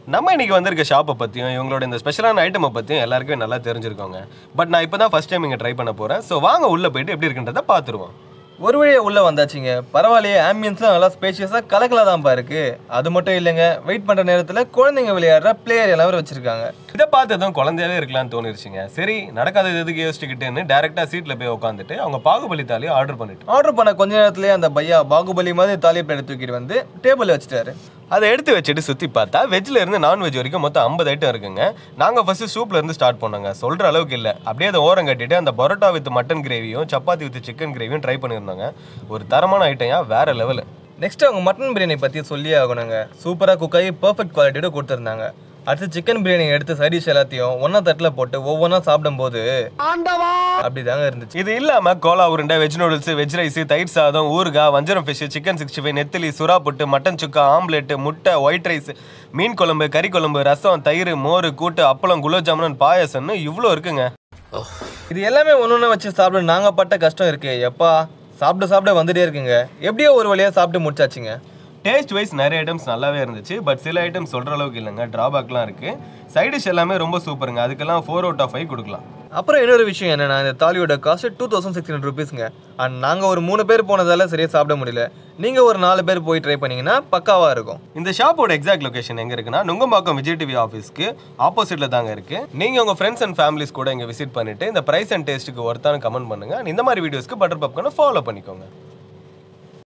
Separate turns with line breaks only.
நம்ம இன்னைக்கு வந்திருக்க ஷாப்பை பற்றியும் இவங்களோட இந்த ஸ்பெஷலான ஐட்டமை பற்றியும் எல்லாருக்குமே நல்லா தெரிஞ்சிருக்கோங்க பட் நான் இப்போ தான் ஃபஸ்ட் டைம் இங்கே ட்ரை பண்ண போகிறேன் ஸோ வாங்க உள்ளே போயிட்டு எப்படி இருக்குன்றதை பார்த்துருவோம்
ஒரு வழியா உள்ள வந்தாச்சுங்க பரவாயில்லையே ஆம்பியன்ஸ்லாம் நல்லா ஸ்பேஷியஸாக கலக்கலாக தான்ப்பா இருக்கு அது மட்டும் இல்லைங்க வெயிட் பண்ணுற நேரத்தில் குழந்தைங்க விளையாடுற பிளேயர் எல்லாரும் வச்சிருக்காங்க
இதை பார்த்ததும் குழந்தையாவே இருக்கலாம்னு தோணிருச்சுங்க சரி நடக்காதது எதுக்கு யோசிச்சுக்கிட்டுன்னு டேரெக்டாக சீட்டில் போய் உட்காந்துட்டு அவங்க பாகுபலி தாலியை ஆர்டர் பண்ணிட்டு
ஆர்டர் பண்ண கொஞ்ச நேரத்திலேயே அந்த பையா பாகுபலி மாதிரி தாலியை பிளேட் தூக்கிட்டு வந்து டேபிள் வச்சுட்டாரு
அதை எடுத்து வச்சுட்டு சுற்றி பார்த்தா வெஜ்ல இருந்து நான்வெஜ் வரைக்கும் மொத்தம் ஐம்பது ஐட்டம் இருக்குங்க நாங்கள் ஃபர்ஸ்ட் சூப்ல இருந்து ஸ்டார்ட் பண்ணோங்க சொல்கிற அளவுக்கு இல்லை அப்படியே அதை ஓரம் கட்டிட்டு அந்த பரோட்டா வித் மட்டன் கிரேவியும் சப்பாத்தி வித் சிக்கன் கிரேவியும் ட்ரை பண்ணியிருந்தாங்க ஒரு தரமான ஐட்டம்யா வேற லெவலு
நெக்ஸ்ட் அவங்க மட்டன் பிரியாணி பற்றி சொல்லியே ஆகணுங்க சூப்பராக குக் ஆகி பர்ஃபெக்ட் குவாலிட்டியோட கொடுத்துருந்தாங்க அடுத்து சிக்கன் பிரியாணி எடுத்து சைடிஷ் எல்லாத்தையும் ஒன்றா தட்டில் போட்டு ஒவ்வொன்றா சாப்பிடும்போது அப்படிதாங்க இருந்துச்சு
இது இல்லாம கோலா உருண்டை வெஜ் நூடுல்ஸ் வெஜ் ரைஸ் தயிர் சாதம் ஊறுகாய் வஞ்சரம் ஃபிஷ் சிக்கன் சிக்ஸ்டி ஃபைவ் நெத்திலி சுறா புட்டு மட்டன் சுக்கா ஆம்லெட் முட்டை ஒயிட் ரைஸ் மீன் குழம்பு கறி குழம்பு ரசம் தயிர் மோர் கூட்டு அப்பளம் குலோப் ஜாமுன் பாயசம்னு இவ்வளோ இருக்குங்க
இது எல்லாமே ஒன்று ஒன்று வச்சு சாப்பிட நாங்கள் பட்ட கஷ்டம் இருக்கு எப்பா சாப்பிட சாப்பிட வந்துட்டே இருக்குங்க எப்படியோ ஒரு வழியாக சாப்பிட்டு முடிச்சாச்சுங்க
டேஸ்ட் வைஸ் நிறைய ஐட்டம்ஸ் நல்லாவே இருந்துச்சு பட் சில ஐட்டம்ஸ் சொல்கிற அளவுக்கு இல்லைங்க ட்ராபேக்லாம் இருக்குது சைட் டிஷ் எல்லாமே ரொம்ப சூப்பருங்க அதுக்கெல்லாம் ஃபோர் அவுட் ஆஃப் ஃபைவ் கொடுக்கலாம்
அப்புறம் இன்னொரு விஷயம் என்னன்னா இந்த தாலியோட cost two thousand six hundred ருபீஸ்ங்க அண்ட் நாங்கள் ஒரு மூணு பேர் போனதால சரியாக சாப்பிட முடியல நீங்கள் ஒரு நாலு பேர் போய் ட்ரை பண்ணீங்கன்னா பக்காவாக இருக்கும்
இந்த ஷாப்போட எக்ஸாக்ட் லொகேஷன் எங்க இருக்குன்னா நுங்கம்பாக்கம் விஜய் டிவி ஆஃபீஸ்க்கு ஆப்போசிட்ல தாங்க இருக்கு நீங்க உங்க ஃப்ரெண்ட்ஸ் அண்ட் ஃபேமிலிஸ் கூட இங்க விசிட் பண்ணிட்டு இந்த பிரைஸ் அண்ட் டேஸ்ட்டுக்கு ஒருத்தான கமெண்ட் பண்ணுங்க And இந்த மாதிரி வீடியோஸ்க்கு பட்டர் பப்கான ஃபாலோ பண்ணிக்கோங்க